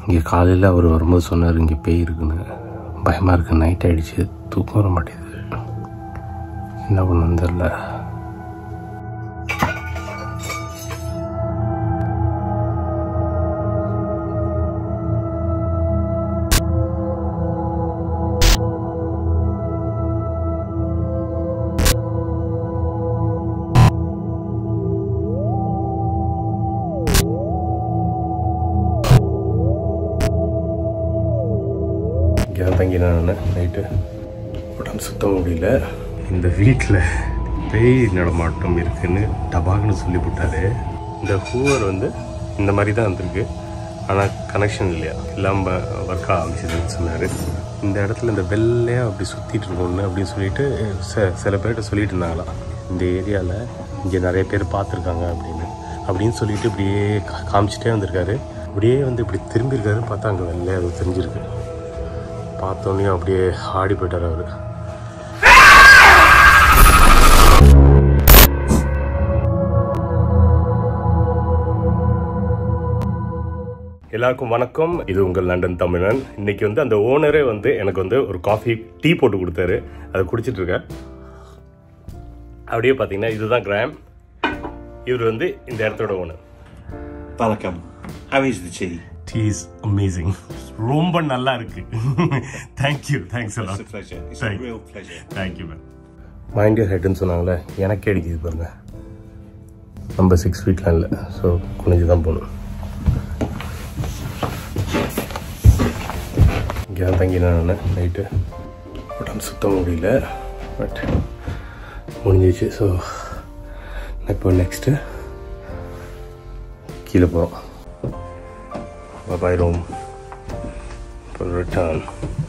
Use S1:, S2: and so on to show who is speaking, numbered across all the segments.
S1: இங்கே காலையில் அவர் வரும்போது சொன்னார் இங்கே பேய் இருக்குன்னு பயமாக இருக்கு நைட் ஆகிடுச்சு தூக்கம் வர மாட்டேங்குது என்ன பண்ணுன்னு தெரில இங்கே தான் தங்கி நான் நைட்டு உடம்பு சுத்த முடியல இந்த வீட்டில் பேய் நடமாட்டம் இருக்குன்னு டபாக்குன்னு சொல்லி விட்டாரு இந்த ஹூவர் வந்து இந்த மாதிரி தான் வந்திருக்கு ஆனால் கனெக்ஷன் இல்லையா இல்லாமல் ஒர்க் ஆரம்பிச்சதுன்னு சொன்னார் இந்த இடத்துல இந்த வெள்ளையாக அப்படி சுற்றிட்டு இருக்கோன்னு அப்படின்னு சொல்லிட்டு ச சில பேர்கிட்ட சொல்லிட்டு இருந்தாங்களாம் இந்த ஏரியாவில் இங்கே நிறைய பேர் பார்த்துருக்காங்க அப்படின்னு அப்படின்னு சொல்லிட்டு இப்படியே கா- காமிச்சிட்டே வந்திருக்காரு அப்படியே வந்து இப்படி திரும்பியிருக்காரு பார்த்தா அங்கே வெள்ளையாக அது தெரிஞ்சிருக்கு பார்த்தோன்னே அப்படியே ஆடி போயிட்டார் அவர் எல்லாருக்கும் வணக்கம் இது உங்கள் லண்டன் தமிழன் இன்னைக்கு வந்து அந்த ஓனரே வந்து எனக்கு வந்து ஒரு காஃபி டீ போட்டு கொடுத்தாரு அதை குடிச்சிட்டு இருக்கேன் அப்படியே பார்த்தீங்கன்னா இதுதான் கிராம் இவர் வந்து இந்த இடத்தோட owner
S2: Welcome. How is the tea?
S1: Tea is amazing ரொம்ப நல்லா இருக்கு thank you thanks
S2: It's a pleasure. It's
S1: Thank
S2: a
S1: you.
S2: real pleasure.
S1: Thank you ma'am mind your ஹெட்னு சொன்னாங்களே எனக்கே அடிக்குது பாருங்க நம்ம சிக்ஸ் ஃபீட்லாம் இல்லை ஸோ குனிஞ்சு தான் போகணும் இங்கே தான் தங்கி நான் நைட்டு உடம்பு சுத்த முடியல பட் முடிஞ்சிச்சு ஸோ இப்போ நெக்ஸ்ட்டு கீழே போகிறோம் பாய் ரூம் இப்போ ரிட்டர்ன்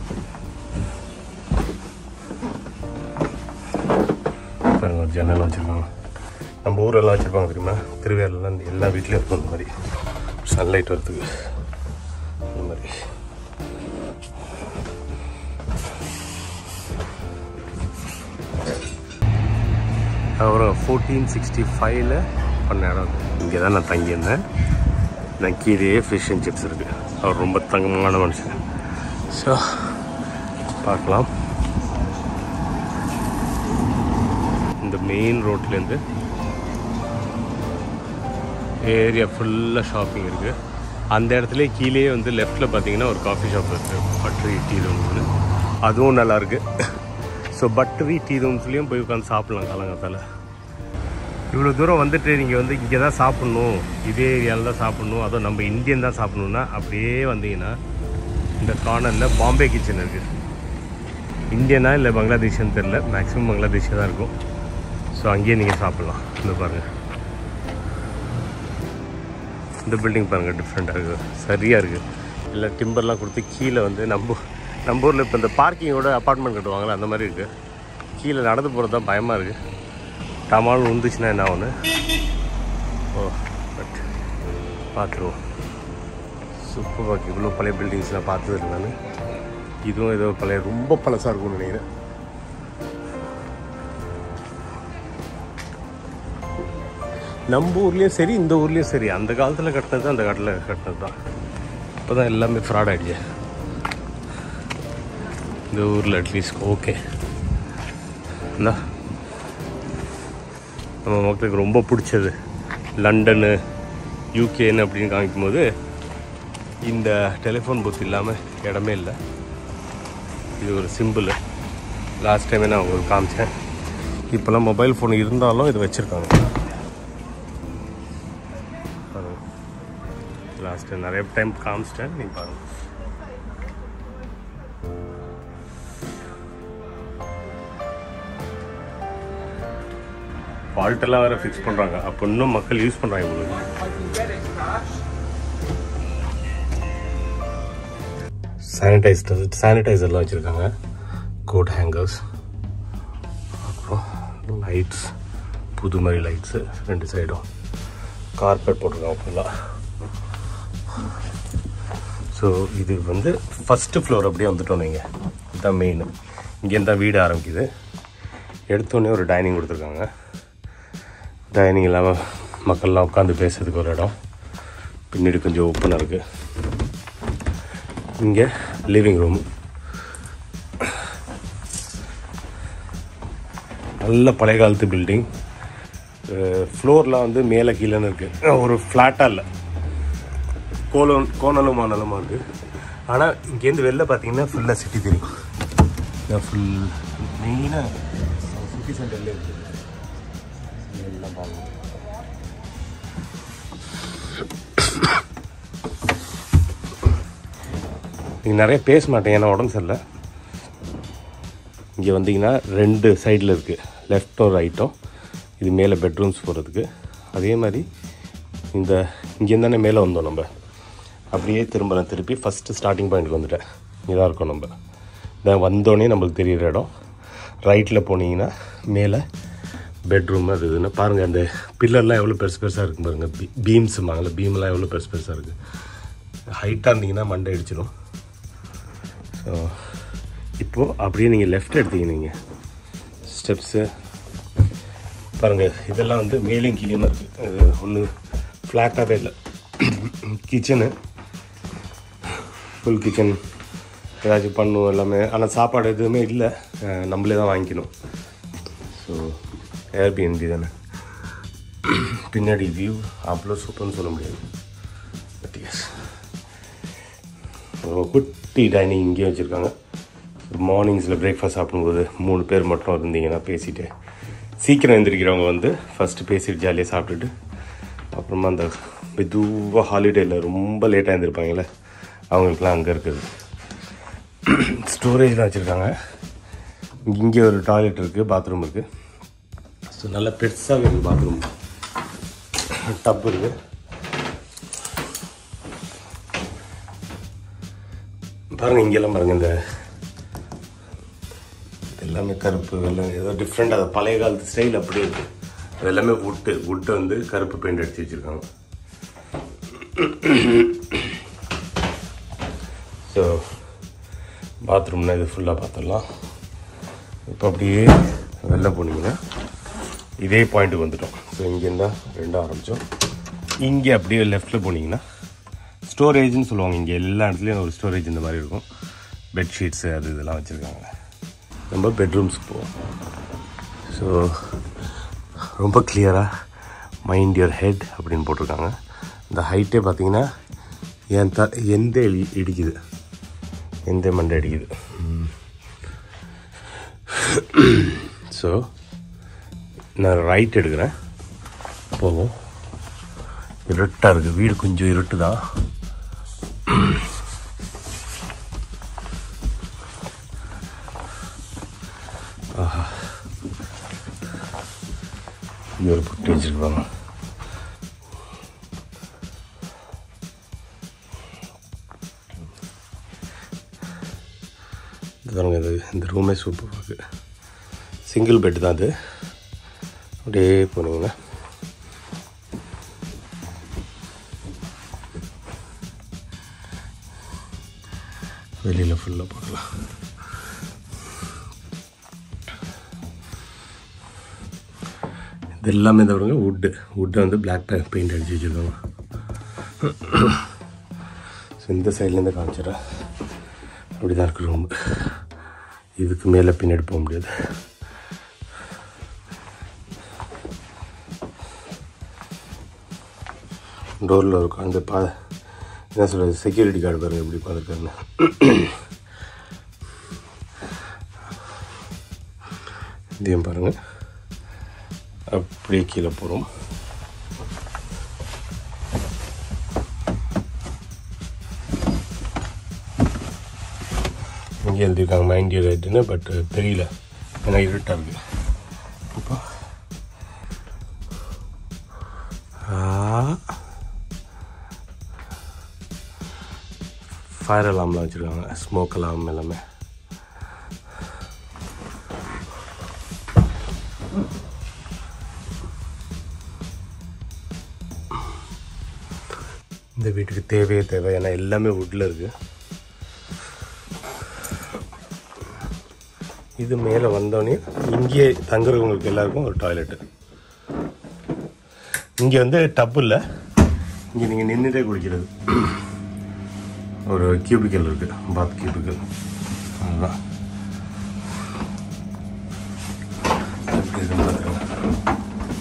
S1: பாருங்க ஒரு ஜன்னல் வச்சுருக்காங்க நம்ம ஊரெல்லாம் வச்சுருப்பாங்க தெரியுமா திருவேலாம் இந்த எல்லா வீட்லேயும் இருக்கும் இந்த மாதிரி சன்லைட் வரதுக்கு இந்த மாதிரி அப்புறம் ஃபோர்டீன் சிக்ஸ்டி ஃபைவ்ல பண்ண இடம் இங்கே தான் நான் தங்கியிருந்தேன் நான் கீழேயே ஃபிஷ் அண்ட் சிப்ஸ் இருக்குது அவர் ரொம்ப தங்கமான மனுஷன் ஸோ பார்க்கலாம் இந்த மெயின் ரோட்லேருந்து ஏரியா ஃபுல்லாக ஷாப்பிங் இருக்குது அந்த இடத்துல கீழே வந்து லெஃப்ட்டில் பார்த்தீங்கன்னா ஒரு காஃபி ஷாப் இருக்குது பட்டரி டீ ரூம்னு அதுவும் நல்லாயிருக்கு ஸோ பட்டரி டீ ரூம்ஸ்லேயும் போய் உட்காந்து சாப்பிட்லாம் காலங்காத்தால் இவ்வளோ தூரம் வந்துட்டு நீங்கள் வந்து இங்கே தான் சாப்பிட்ணும் இதே ஏரியாவில் தான் சாப்பிட்ணும் அதுவும் நம்ம இந்தியன் தான் சாப்பிட்ணுன்னா அப்படியே வந்தீங்கன்னா இந்த கார்னரில் பாம்பே கிச்சன் இருக்குது இந்தியனா இல்லை பங்களாதேஷான்னு தெரில மேக்ஸிமம் பங்களாதேஷாக தான் இருக்கும் ஸோ அங்கேயே நீங்கள் சாப்பிட்லாம் இந்த பாருங்கள் இந்த பில்டிங் பாருங்கள் டிஃப்ரெண்ட்டாக இருக்குது சரியாக இருக்குது இல்லை டிம்பர்லாம் கொடுத்து கீழே வந்து நம்ம நம்ம ஊரில் இப்போ இந்த பார்க்கிங்கோட அப்பார்ட்மெண்ட் கட்டுவாங்களே அந்த மாதிரி இருக்குது கீழே நடந்து போகிறது தான் பயமாக இருக்குது டமால் உந்துச்சுன்னா என்ன ஒன்று ஓ பட் பார்த்துருவோம் சூப்பர் பார்க்க இவ்வளோ பழைய பில்டிங்ஸ்லாம் பார்த்தது இல்லை நான் இதுவும் ஏதோ பழைய ரொம்ப பழசாக இருக்கும்னு நினைக்கிறேன் நம்ம ஊர்லேயும் சரி இந்த ஊர்லேயும் சரி அந்த காலத்தில் கட்டினது அந்த காலத்தில் கட்டினது தான் இப்போ தான் எல்லாமே ஃப்ராட் ஆகிடுச்சு இந்த ஊரில் அட்லீஸ்ட் ஓகே இந்தா நம்ம மக்களுக்கு ரொம்ப பிடிச்சது லண்டனு யூகேன்னு அப்படின்னு காமிக்கும் போது இந்த டெலிஃபோன் பூத் இல்லாமல் இடமே இல்லை இது ஒரு சிம்பிள் லாஸ்ட் டைமே நான் உங்களுக்கு காமிச்சேன் இப்போல்லாம் மொபைல் ஃபோன் இருந்தாலும் இது வச்சுருக்காங்க லாஸ்ட் நிறைய டைம் காமிச்சிட்டேன் நீ பாருங்க ஃபால்ட்டெல்லாம் வேறு ஃபிக்ஸ் பண்ணுறாங்க அப்போ இன்னும் மக்கள் யூஸ் பண்ணுறாங்க உங்களுக்கு சானிடைசர் சானிடைசர்லாம் வச்சுருக்காங்க கோட் ஹேங்கர்ஸ் அப்புறம் லைட்ஸ் புது மாதிரி லைட்ஸு ரெண்டு சைடும் கார்பெட் போட்டிருக்காங்க ஃபுல்லாக ஸோ இது வந்து ஃபஸ்ட்டு ஃப்ளோர் அப்படியே வந்துட்டோம் நீங்கள் இதுதான் மெயின் இங்கேருந்து தான் வீடு ஆரம்பிக்குது எடுத்தோடனே ஒரு டைனிங் கொடுத்துருக்காங்க டைனிங் இல்லாமல் மக்கள்லாம் உட்காந்து பேசுறதுக்கு ஒரு இடம் பின்னாடி கொஞ்சம் ஓப்பனாக இருக்குது இங்கே லிவிங் ரூம் நல்ல பழைய காலத்து பில்டிங் ஃப்ளோர்லாம் வந்து மேலே கீழேன்னு இருக்குது ஒரு ஃப்ளாட்டாக இல்லை கோலம் கோணலும் மானலுமா இருக்குது ஆனால் இங்கேருந்து வெளில பார்த்தீங்கன்னா ஃபுல்லாக சிட்டி தெரியும் ஃபுல் மெயினாக சிட்டி சென்டர்லேயே இருக்குது எல்லாம் பாருங்க நீங்கள் நிறைய பேச மாட்டேன் ஏன்னா உடம்பு சரியில்லை இங்கே வந்தீங்கன்னா ரெண்டு சைடில் இருக்குது லெஃப்ட்டும் ரைட்டும் இது மேலே பெட்ரூம்ஸ் போகிறதுக்கு அதே மாதிரி இந்த இங்கேருந்து தானே மேலே வந்தோம் நம்ம அப்படியே திரும்ப நான் திருப்பி ஃபஸ்ட்டு ஸ்டார்டிங் பாயிண்ட்க்கு வந்துட்டேன் இதாக இருக்கும் நம்ம இதான் வந்தோடனே நம்மளுக்கு தெரியிற இடம் ரைட்டில் போனீங்கன்னா மேலே பெட்ரூம் அது இதுன்னு பாருங்கள் அந்த பில்லர்லாம் எவ்வளோ பெருசு பெருசாக இருக்கும் பாருங்கள் பீ பீம்ஸுமாங்கல்ல பீம்லாம் எவ்வளோ பெருசு பெருசாக இருக்குது ஹைட்டாக இருந்தீங்கன்னா மண்டை அடிச்சிடும் ஸோ இப்போது அப்படியே நீங்கள் லெஃப்ட் எடுத்தீங்க நீங்கள் ஸ்டெப்ஸு பாருங்கள் இதெல்லாம் வந்து மேலேயும் கீழேயும் இருக்குது இது ஒன்று ஃப்ளாட்டாகவே இல்லை கிச்சனு ஃபுல் கிச்சன் ஏதாச்சும் பண்ணுவோம் எல்லாமே ஆனால் சாப்பாடு எதுவுமே இல்லை அஹ் நம்மளே தான் வாங்கிக்கணும் ஸோ ஏர்பிஎன்பி தானே பின்னாடி வியூ அவ்வளோ சூப்பர்னு சொல்ல முடியாது பட் எஸ் ஒரு குட்டி டைனிங் இங்கேயும் வச்சுருக்காங்க மார்னிங்ஸில் பிரேக்ஃபாஸ்ட் சாப்பிடும்போது மூணு பேர் மட்டும் இருந்தீங்கன்னா பேசிட்டு சீக்கிரம் எழுந்திரிக்கிறவங்க வந்து ஃபஸ்ட்டு பேசிட்டு ஜாலியாக சாப்பிட்டுட்டு அப்புறமா அந்த மெதுவாக ஹாலிடேயில் ரொம்ப லேட்டாக எழுந்திருப்பாங்கல்ல அவங்களுக்குலாம் அங்கே இருக்குது ஸ்டோரேஜ்லாம் வச்சுருக்காங்க இங்கே ஒரு டாய்லெட் இருக்குது பாத்ரூம் இருக்குது ஸோ நல்லா பெருசாக இருக்குது பாத்ரூம் டப் இருக்குது பாருங்க இங்கெல்லாம் பாருங்க இந்த இது எல்லாமே கருப்பு வெள்ளை ஏதோ டிஃப்ரெண்ட் அது பழைய காலத்து ஸ்டைல் அப்படியே இருக்கு அது எல்லாமே வுட்டு வுட்டு வந்து கருப்பு பெயிண்ட் அடிச்சு வச்சிருக்காங்க ஸோ பாத்ரூம்னா இது ஃபுல்லாக பார்த்துடலாம் இப்போ அப்படியே வெளில போனீங்கன்னா இதே பாயிண்ட்டுக்கு வந்துட்டோம் ஸோ இங்கேருந்தா ரெண்டாக ஆரம்பித்தோம் இங்கே அப்படியே லெஃப்ட்டில் போனீங்கன்னா ஸ்டோரேஜ்னு சொல்லுவாங்க இங்கே எல்லா இடத்துலையும் ஒரு ஸ்டோரேஜ் இந்த மாதிரி இருக்கும் பெட்ஷீட்ஸு அது இதெல்லாம் வச்சுருக்காங்க நம்ம பெட்ரூம்ஸ்க்கு போவோம் ஸோ ரொம்ப கிளியராக மைண்ட் யுவர் ஹெட் அப்படின்னு போட்டிருக்காங்க இந்த ஹைட்டே பார்த்தீங்கன்னா என் த எந்த இடி- இடிக்குது எந்த மண்டை அடிக்குது ஸோ நான் ரைட் எடுக்கிறேன் போவோம் இருட்டாக இருக்குது வீடு கொஞ்சம் இருட்டு தான் இங்கே ஒரு புட்டி வச்சுருப்பாங்க இது பாருங்க இது இந்த ரூமே சூப்பராக இருக்குது சிங்கிள் பெட் தான் அது அப்படியே போனீங்கன்னா வெளியில் ஃபுல்லாக பார்க்கலாம் இது எல்லாமே இந்த பாருங்க வுட்டு வுட்டை வந்து பிளாக் பெயிண்ட் அடிச்சு வச்சுருக்காங்க ஸோ இந்த சைட்லேருந்து காமிச்சிடறேன் அப்படி தான் இருக்கு ரூம் இதுக்கு மேலே பின்னாடி போக முடியாது டோரில் இருக்கும் அந்த பா என்ன சொல்கிறது செக்யூரிட்டி கார்டு பாருங்க எப்படி பார்த்துருக்காருன்னு இதையும் பாருங்கள் அப்படியே கீழே போகிறோம் இங்கே எழுதியிருக்காங்க மைண்ட் யூர் ஹெட்னு பட் தெரியல ஏன்னா இருட்டாக இருக்குது இப்போ ஃபயர் அலாம்லாம் வச்சுருக்காங்க ஸ்மோக் அலாம் எல்லாமே இந்த வீட்டுக்கு தேவையே தேவை ஏன்னா எல்லாமே வுட்டில் இருக்குது இது மேலே வந்தோடனே இங்கேயே தங்குறவங்களுக்கு எல்லாருக்கும் ஒரு டாய்லெட்டு இங்கே வந்து டப் இல்லை இங்கே நீங்கள் நின்றுட்டே குளிக்கிறது ஒரு கியூபிக்கல் இருக்குது பாத் கியூபிக்கல் அதுதான் எப்படி இருக்குன்னு பார்த்துருங்க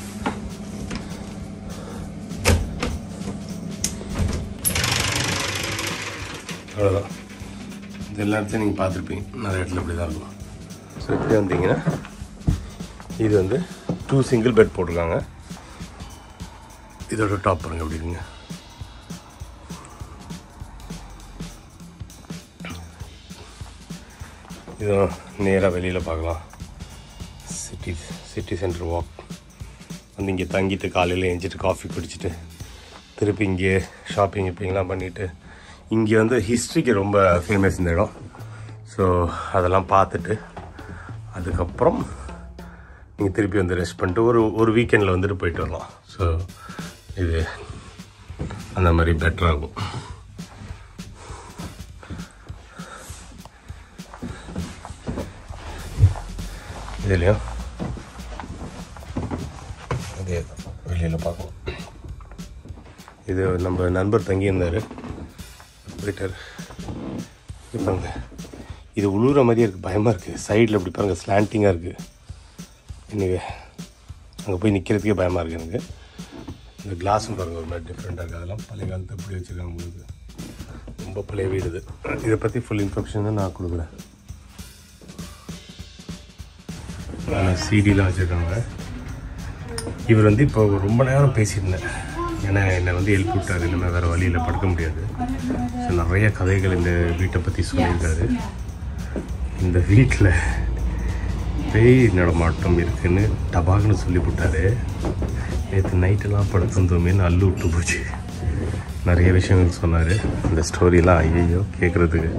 S1: அவ்வளோதான் இது எல்லா இடத்தையும் நீங்கள் பார்த்துருப்பீங்க நிறைய இடத்துல இப்படி தான் இருக்கும் ஸோ இப்படி வந்தீங்கன்னா இது வந்து டூ சிங்கிள் பெட் போட்டிருக்காங்க இதோட டாப் பாருங்க எப்படி இருக்குங்க இதுவும் நேராக வெளியில் பார்க்கலாம் சிட்டி சிட்டி சென்டர் வாக் வந்து இங்கே தங்கிட்டு காலையில் எழுந்திட்டு காஃபி குடிச்சிட்டு திருப்பி இங்கே ஷாப்பிங் இப்படிங்கெல்லாம் பண்ணிவிட்டு இங்கே வந்து ஹிஸ்ட்ரிக்கு ரொம்ப ஃபேமஸ் இந்த இடம் ஸோ அதெல்லாம் பார்த்துட்டு அதுக்கப்புறம் நீங்கள் திருப்பி வந்து ரெஸ்ட் பண்ணிட்டு ஒரு ஒரு வீக்கெண்டில் வந்துட்டு போயிட்டு வரலாம் ஸோ இது அந்த மாதிரி பெட்டராக இருக்கும் இதுலேயும் அதே வெளியில் பார்க்கலாம் இது நம்ம நண்பர் தங்கியிருந்தார் போயிட்டார் இது பாருங்க இது உழுவுற மாதிரியே இருக்குது பயமாக இருக்குது சைடில் இப்படி பாருங்க ஸ்லாண்டிங்காக இருக்குது இன்னைக்கு அங்கே போய் நிற்கிறதுக்கே பயமாக இருக்குது எனக்கு இந்த கிளாஸும் பாருங்கள் ஒரு மாதிரி டிஃப்ரெண்ட்டாக இருக்குது அதெல்லாம் பழைய காலத்தை எப்படி வச்சுருக்காங்க உங்களுக்கு ரொம்ப பழைய வீடு இது இதை பற்றி ஃபுல் இன்ஃபர்மேஷன் தான் நான் கொடுக்குறேன் சிடிலாம் வச்சுருக்காங்க இவர் வந்து இப்போ ரொம்ப நேரம் பேசியிருந்தேன் ஏன்னா என்னை வந்து எழுப்பி விட்டார் இனிமேல் வேறு வழியில் படுக்க முடியாது ஸோ நிறைய கதைகள் இந்த வீட்டை பற்றி சொல்லியிருக்காரு இந்த வீட்டில் பேய் நடமாட்டம் இருக்குன்னு டபாக்குன்னு சொல்லி விட்டாரு நேற்று நைட்டெல்லாம் படுத்திருந்தோமேன்னு அள்ளு விட்டு போச்சு நிறைய விஷயங்கள் சொன்னார் இந்த ஸ்டோரிலாம் ஐயோ கேட்குறதுக்கு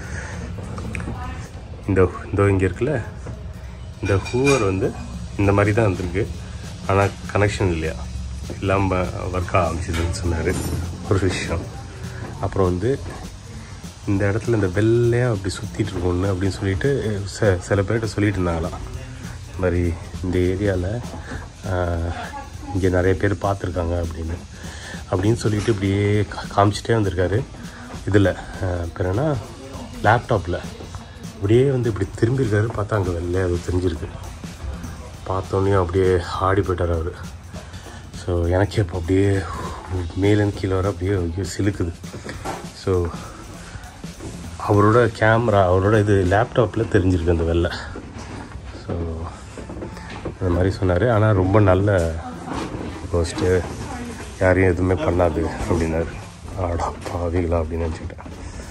S1: இந்த இந்த இங்கே இருக்குல்ல இந்த ஹூவர் வந்து இந்த மாதிரி தான் வந்திருக்கு ஆனால் கனெக்ஷன் இல்லையா இல்லாமல் ஒர்க் ஆரம்பிச்சதுன்னு சொன்னார் ஒரு விஷயம் அப்புறம் வந்து இந்த இடத்துல இந்த வெள்ளையாக அப்படி சுற்றிட்டு இருக்கோன்னு அப்படின்னு சொல்லிட்டு ச சில பேர்கிட்ட சொல்லிட்டு இருந்தாங்களாம் இந்த மாதிரி இந்த ஏரியாவில் இங்கே நிறைய பேர் பார்த்துருக்காங்க அப்படின்னு அப்படின்னு சொல்லிட்டு இப்படியே கா- காமிச்சிட்டே வந்திருக்காரு இதில் பிறனா லேப்டாப்பில் இப்படியே வந்து இப்படி திரும்பியிருக்காரு பார்த்தா அங்கே வெள்ளையாக அது தெரிஞ்சிருக்கு பார்த்தோன்னே அப்படியே ஆடி போயிட்டார் அவர் ஸோ எனக்கே இப்போ அப்படியே மேலேருந்து கீழே வர அப்படியே ஐயோ சிலுக்குது ஸோ அவரோட கேமரா அவரோட இது லேப்டாப்பில் தெரிஞ்சிருக்கு அந்த வெள்ளை ஸோ அந்த மாதிரி சொன்னார் ஆனால் ரொம்ப நல்ல போஸ்ட்டு யாரையும் எதுவுமே பண்ணாது அப்படின்னாரு ஆடா பாவிகளா அப்படின்னு நினச்சிக்கிட்டேன்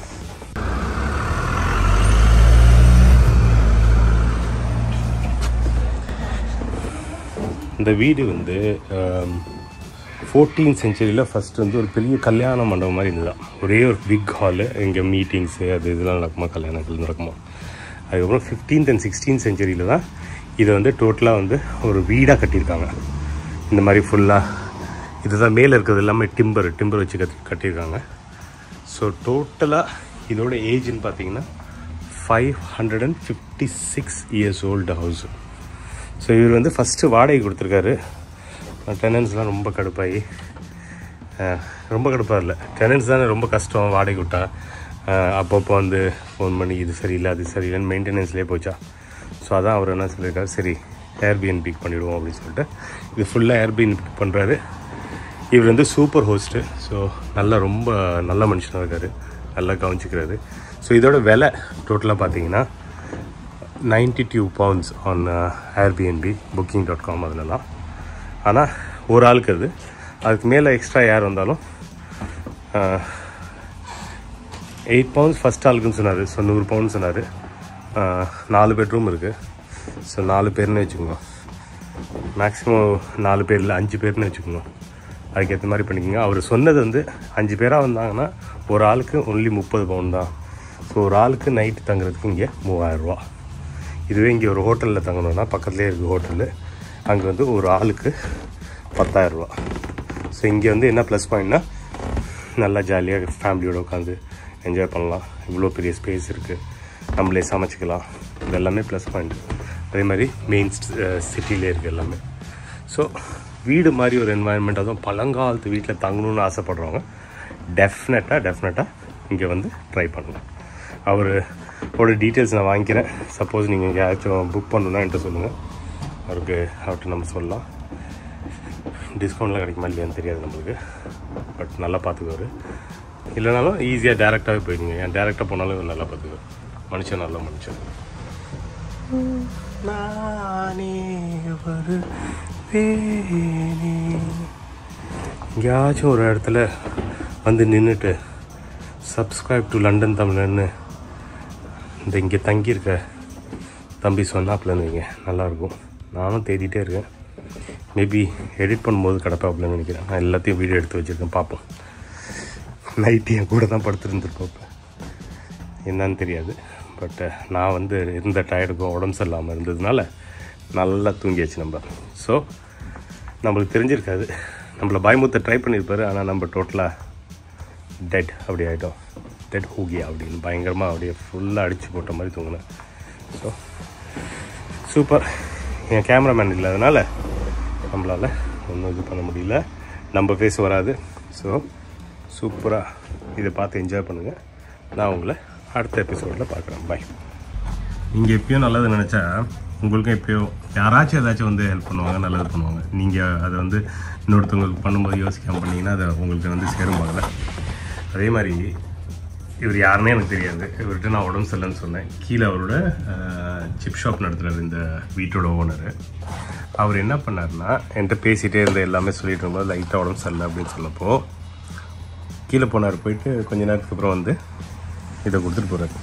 S1: இந்த வீடு வந்து ஃபோர்டீன் செஞ்சுரியில் ஃபஸ்ட் வந்து ஒரு பெரிய கல்யாண மண்டபம் மாதிரி இருந்ததுதான் ஒரே ஒரு பிக் ஹாலு இங்கே மீட்டிங்ஸு அது இதெல்லாம் நடக்குமா கல்யாணங்கள் நடக்குமா அதுக்கப்புறம் ஃபிஃப்டீன்த் அண்ட் சிக்ஸ்டீன் செஞ்சுரியில் தான் இதை வந்து டோட்டலாக வந்து ஒரு வீடாக கட்டியிருக்காங்க இந்த மாதிரி ஃபுல்லாக இதுதான் மேலே இருக்கிறது எல்லாமே டிம்பர் டிம்பர் வச்சு கட்டி கட்டியிருக்காங்க ஸோ டோட்டலாக இதோட ஏஜ்னு பார்த்தீங்கன்னா five hundred and fifty six years old house so இவர் வந்து ஃபஸ்ட்டு வாடகை கொடுத்துருக்காரு டெனன்ஸ்லாம் ரொம்ப கடுப்பாகி அஹ், ரொம்ப கடுப்பாக இல்லை டெனன்ஸ் தானே ரொம்ப கஷ்டம் வாடகை விட்டா அஹ், அப்பப்போ வந்து ஃபோன் பண்ணி இது சரியில்லை அது சரியில்லைன்னு மெயின்டெனன்ஸ்லேயே போச்சா ஸோ அதான் அவர் என்ன சொல்லியிருக்காரு சரி ஏர்பிஎன் பிக் பண்ணிவிடுவோம் அப்படின்னு சொல்லிட்டு இது ஃபுல்லாக ஏர்பிஎன் பிக் பண்ணுறாரு இவர் வந்து சூப்பர் ஹோஸ்ட்டு ஸோ நல்லா ரொம்ப நல்ல மனுஷனாக இருக்கார் நல்லா கவனிச்சிக்கிறாரு ஸோ இதோட விலை டோட்டலாக பார்த்தீங்கன்னா ninety two pounds on Airbnb booking dot com அதுலலாம் ஆனால் ஒரு ஆளுக்கு அது அதுக்கு மேலே எக்ஸ்ட்ரா யார் வந்தாலும் எயிட் பவுண்ட்ஸ் ஃபஸ்ட் ஆளுக்குன்னு சொன்னார் ஸோ நூறு பவுண்ட் சொன்னார் நாலு பெட்ரூம் இருக்குது ஸோ நாலு பேர்னு வச்சுக்கோங்க மேக்ஸிமம் நாலு பேர் இல்லை அஞ்சு பேர்னு வச்சுக்கோங்க அதுக்கேற்ற மாதிரி பண்ணிக்கோங்க அவர் சொன்னது வந்து அஞ்சு பேராக வந்தாங்கன்னா ஒரு ஆளுக்கு ஒன்லி முப்பது பவுன் தான் ஸோ ஒரு ஆளுக்கு நைட்டு தங்குறதுக்கு இங்கே மூவாயிரரூவா இதுவே இங்கே ஒரு ஹோட்டலில் தங்கணும்னா பக்கத்துலேயே இருக்குது ஹோட்டலு அங்கே வந்து ஒரு ஆளுக்கு பத்தாயிரரூவா ஸோ இங்கே வந்து என்ன ப்ளஸ் பாயிண்ட்னா நல்லா ஜாலியாக ஃபேமிலியோட உட்காந்து என்ஜாய் பண்ணலாம் இவ்வளோ பெரிய ஸ்பேஸ் இருக்குது நம்மளே சமைச்சிக்கலாம் இது எல்லாமே ப்ளஸ் பாயிண்ட் அதே மாதிரி மெயின் சிட்டிலே இருக்குது எல்லாமே ஸோ வீடு மாதிரி ஒரு என்வாயன்மெண்ட் அதுவும் பழங்காலத்து வீட்டில் தங்கணும்னு ஆசைப்படுறவங்க டெஃபினட்டாக டெஃபினட்டாக இங்கே வந்து ட்ரை பண்ணுங்கள் அவர் ஓட டீட்டெயில்ஸ் நான் வாங்கிக்கிறேன் சப்போஸ் நீங்கள் எங்கேயாச்சும் புக் பண்ணணுன்னா என்கிட்ட சொல்லுங்கள் அவருக்கு அவர்கிட்ட நம்ம சொல்லலாம் டிஸ்கவுண்ட்லாம் கிடைக்குமா இல்லையான்னு தெரியாது நம்மளுக்கு பட் நல்லா பார்த்துக்குவார் இல்லைனாலும் ஈஸியாக டேரெக்டாகவே போயிடுங்க ஏன் டேரெக்டாக போனாலும் இவர் நல்லா பார்த்துக்குவார் மனுஷன் நல்ல மனுஷன் நானே வருவேனே எங்கேயாச்சும் ஒரு இடத்துல வந்து நின்றுட்டு சப்ஸ்கிரைப் டு லண்டன் தமிழன்னு இந்த இங்கே தங்கியிருக்க தம்பி சொன்னாப்புலன்னு வைங்க நல்லாயிருக்கும் நானும் தேடிட்டே இருக்கேன் மேபி எடிட் பண்ணும்போது கிடப்பாப்புலன்னு நினைக்கிறேன் நான் எல்லாத்தையும் வீடியோ எடுத்து வச்சுருக்கேன் பார்ப்போம் நைட்டு என் கூட தான் படுத்துருந்துருப்போம் இப்போ என்னன்னு தெரியாது பட் நான் வந்து இருந்த டயர்டுக்கும் உடம்பு சரியில்லாமல் இருந்ததுனால நல்லா தூங்கியாச்சு நம்ம ஸோ நம்மளுக்கு தெரிஞ்சிருக்காது நம்மளை பயமுத்த ட்ரை பண்ணியிருப்பாரு ஆனால் நம்ம டோட்டலாக டெட் அப்படி ஆகிட்டோம் டெட் ஹூகியா அப்படின்னு பயங்கரமாக அப்படியே ஃபுல்லாக அடித்து போட்ட மாதிரி தூங்கினேன் ஸோ சூப்பர் என் கேமராமேன் இல்லாதனால நம்மளால் ஒன்றும் இது பண்ண முடியல நம்ம ஃபேஸ் வராது ஸோ சூப்பராக இதை பார்த்து என்ஜாய் பண்ணுங்கள் நான் உங்களை அடுத்த எபிசோடில் பார்க்குறேன் பாய் நீங்கள் எப்பயும் நல்லது நினச்சா உங்களுக்கும் எப்பயோ யாராச்சும் ஏதாச்சும் வந்து ஹெல்ப் பண்ணுவாங்க நல்லது பண்ணுவாங்க நீங்கள் அதை வந்து இன்னொருத்தவங்களுக்கு பண்ணும்போது யோசிக்காமல் பண்ணீங்கன்னா அதை உங்களுக்கு வந்து சேரும்பாங்கல்ல அதே மாதிரி இவர் யாருன்னே எனக்கு தெரியாது இவர்கிட்ட நான் உடம்பு சரியில்லைன்னு சொன்னேன் கீழே அவரோட சிப் ஷாப் நடத்துகிறார் இந்த வீட்டோட ஓனர் அவர் என்ன பண்ணாருன்னா என்கிட்ட பேசிகிட்டே இருந்த எல்லாமே சொல்லிட்டு இருக்கும்போது லைட்டாக உடம்பு சரியில்லை அப்படின்னு சொன்னப்போ கீழே போனார் போயிட்டு கொஞ்ச நேரத்துக்கு அப்புறம் வந்து இதை கொடுத்துட்டு போகிறாரு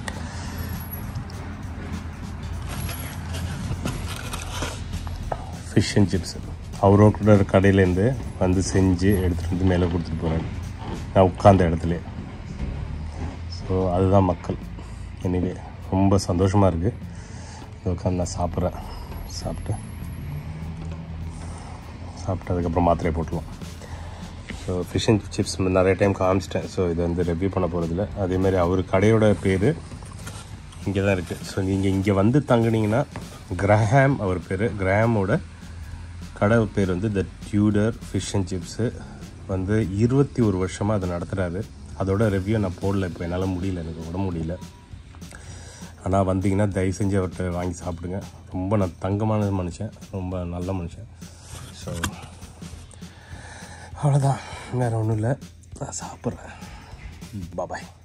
S1: ஃபிஷ் அண்ட் சிப்ஸ் அவரோட கடையிலேருந்து வந்து செஞ்சு எடுத்துகிட்டு வந்து மேலே கொடுத்துட்டு போகிறாரு நான் உட்காந்த இடத்துல ஸோ அதுதான் மக்கள் எனவே ரொம்ப சந்தோஷமாக இருக்குது உட்காந்து நான் சாப்பிட்றேன் சாப்பிட்டு சாப்பிட்டு அதுக்கப்புறம் மாத்திரையை போட்டுருவோம் ஸோ ஃபிஷ் அண்ட் சிப்ஸ் நிறைய டைம் காமிச்சிட்டேன் ஸோ இதை வந்து ரெவ்யூ பண்ண போகிறதில்ல அதேமாதிரி அவர் கடையோட பேர் இங்கே தான் இருக்குது ஸோ நீங்கள் இங்கே வந்து தங்குனீங்கன்னா கிரஹாம் அவர் பேர் கிரஹாமோட கடை பேர் வந்து the Tudor fish and chips வந்து இருபத்தி ஒரு வருஷமாக அதை நடத்துகிறாரு அதோட ரிவ்யூ நான் போடல இப்போ என்னால் முடியல எனக்கு உடம்பு முடியல ஆனால் வந்தீங்கன்னா தயவு செஞ்சு அவர்கிட்ட வாங்கி சாப்பிடுங்க ரொம்ப நான் தங்கமான மனுஷன் ரொம்ப நல்ல மனுஷன் ஸோ அவ்வளோதான் வேறு ஒன்றும் இல்லை நான் சாப்பிட்றேன் பாய்